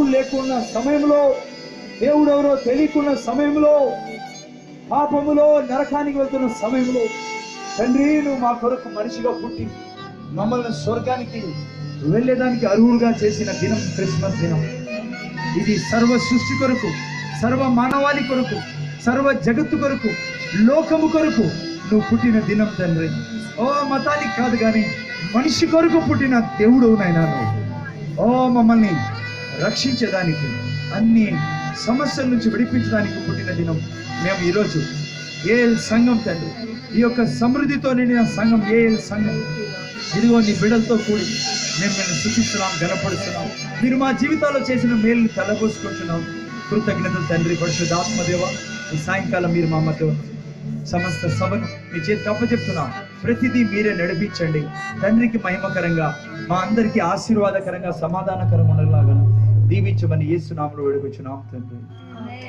లేకున్న సమయంలో దేవుడు ఎవరో తెలియకున్న సమయంలో పాపములో నరకానికి వెళ్తున్న సమయంలో తండ్రి నువ్వు మా కొరకు మనిషిగా పుట్టి మమ్మల్ని స్వర్గానికి వెళ్ళేదానికి అర్హులుగా చేసిన దినం క్రిస్మస్ దినం ఇది సర్వ సృష్టి కొరకు సర్వ మానవాళి కొరకు సర్వ జగత్తు కొరకు లోకము కొరకు నువ్వు పుట్టిన దినం తండ్రి ఓ మతానికి కాదు కానీ మనిషి కొరకు పుట్టిన దేవుడు నాయనా నువ్వు ఓ మమ్మల్ని రక్షించడానికి అన్ని సమస్యల నుంచి విడిపించడానికి పుట్టిన దినం మేము ఈరోజు ఏఎల్ సంఘం తండ్రి ఈ యొక్క సమృద్ధితో నిండిన సంఘం ఏఎల్ సంఘం ఇదిగో నీ బిడ్డలతో కూడి మేము మేము శుద్ధిస్తున్నాం గనపడుతున్నాం మీరు మా జీవితాల్లో చేసిన మేలుని తలబోసుకుంటున్నాం కృతజ్ఞతలు తండ్రి పరిశుద్ధాత్మదేవ ఈ సాయంకాలం మీరు మా మధ్య సమస్త సభను మీ చేతికి అప్పచెప్తున్నాం ప్రతిదీ మీరే నడిపించండి తండ్రికి మహిమకరంగా మా అందరికీ ఆశీర్వాదకరంగా సమాధానకరంగా ఉండలాగా దీవించమని యేసునామలు వేడుకొచ్చున్నాం తండ్రి